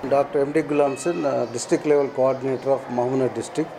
doctor MD గులాంసన్ district level coordinator of Mahabubnagar district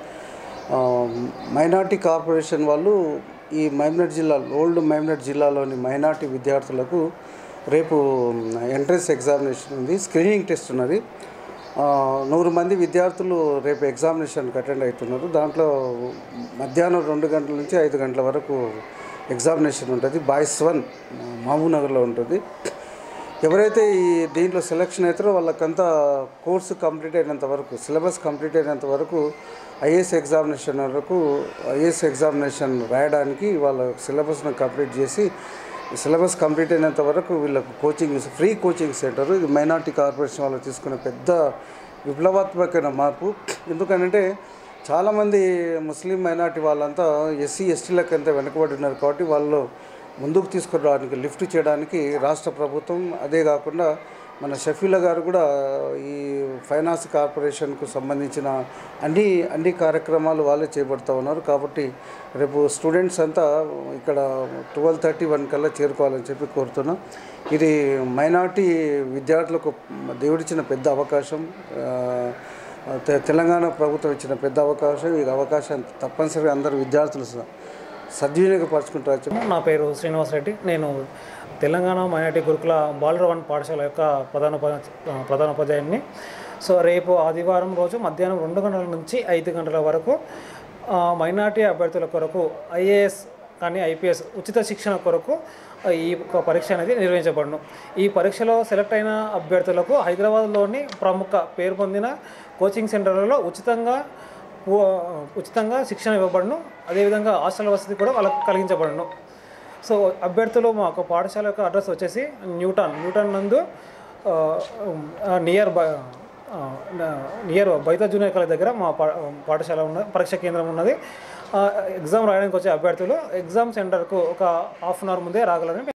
minority corporation వాళ్ళు ఈ మహబూబ్నగర్ జిల్లా ఓల్డ్ మహబూబ్నగర్ జిల్లాలోని మైనార్టీ విద్యార్థులకు రేపు ఎంట్రన్స్ ఎగ్జామినేషన్ ఉంది స్క్రీనింగ్ టెస్ట్ ఉన్నది ఆ, నూరు మంది విద్యార్థులు రేపు ఎగ్జామినేషన్కి అటెండ్ అవుతున్నారు దాంట్లో మధ్యాహ్నం రెండు గంటల నుంచి ఐదు గంటల వరకు ఎగ్జామినేషన్ ఉంటుంది బాయ్స్ వన్ మహబూబ్నగర్లో ఉంటుంది ఎవరైతే ఈ దీంట్లో సెలెక్షన్ అవుతారో వాళ్ళకంతా కోర్సు కంప్లీట్ అయినంత వరకు సిలబస్ కంప్లీట్ అయినంత వరకు ఐఏఎస్ ఎగ్జామినేషన్ వరకు ఐఏఎస్ ఎగ్జామినేషన్ రాయడానికి వాళ్ళ సిలబస్ను కంప్లీట్ చేసి సిలబస్ కంప్లీట్ అయినంత వరకు వీళ్ళకు కోచింగ్ ఫ్రీ కోచింగ్ సెంటర్ ఇది మైనార్టీ కార్పొరేషన్ వాళ్ళు తీసుకునే పెద్ద విప్లవాత్మకమైన మార్పు ఎందుకనంటే చాలామంది ముస్లిం మైనార్టీ వాళ్ళంతా ఎస్సీ ఎస్టీలకు ఎంత వెనుకబడి ఉన్నారు కాబట్టి వాళ్ళు ముందుకు తీసుకురావడానికి లిఫ్ట్ చేయడానికి రాష్ట్ర ప్రభుత్వం అదే కాకుండా మన షఫీలా గారు కూడా ఈ ఫైనాన్స్ కార్పొరేషన్కు సంబంధించిన అన్ని అన్ని కార్యక్రమాలు వాళ్ళే చేపడుతూ ఉన్నారు కాబట్టి రేపు స్టూడెంట్స్ అంతా ఇక్కడ ట్వెల్వ్ థర్టీ వన్ కల్లా చేరుకోవాలని చెప్పి కోరుతున్నాం ఇది మైనార్టీ విద్యార్థులకు దేవుడిచ్చిన పెద్ద అవకాశం ఆ, తె- తెలంగాణ ప్రభుత్వం ఇచ్చిన పెద్ద అవకాశం ఈ అవకాశం తప్పనిసరిగా అందరు విద్యార్థులు స- సద్వినియోగపరచుకుంటారని చెప్పి నా పేరు శ్రీనివాస్ రెడ్డి నేను తెలంగాణ మైనార్టీ గురుకుల బాలరవన్ పాఠశాల యొక్క ప్రధాన ఉప- ప్రధాన ఉపాధ్యాయుడిని సో రేపు ఆదివారం రోజు మధ్యాహ్నం రెండు గంటల నుంచి ఐదు గంటల వరకు ఆ, మైనార్టీ అభ్యర్థుల కొరకు ఐఏఎస్ కానీ ఐపీఎస్ ఉచిత శిక్షణ కొరకు ఆ, ఈ యొక్క పరీక్ష అనేది నిర్వహించబడును ఈ పరీక్షలో సెలెక్ట్ అయిన అభ్యర్థులకు హైదరాబాద్లోని ప్రముఖ పేరు పొందిన కోచింగ్ సెంటర్లలో ఉచితంగా ఉ- ఉచితంగా శిక్షణ ఇవ్వబడును అదేవిధంగా హాస్టల్ వసతి కూడా వాళ్ళకు కలిగించబడును సో అభ్యర్థులు మా యొక్క పాఠశాల యొక్క అడ్రస్ వచ్చేసి న్యూటన్ న్యూటన్ నందు నియర్ బై నియర్ బైతా జూనియర్ కాలేజ్ దగ్గర మా పా- పాఠశాల ఉన్న పరీక్ష కేంద్రం ఉన్నది ఆ, ఎగ్జామ్ రాయడానికి వచ్చే అభ్యర్థులు ఎగ్జామ్ సెంటర్కు ఒక హాఫ్ అన్ అవర్ ముందే రాగలరని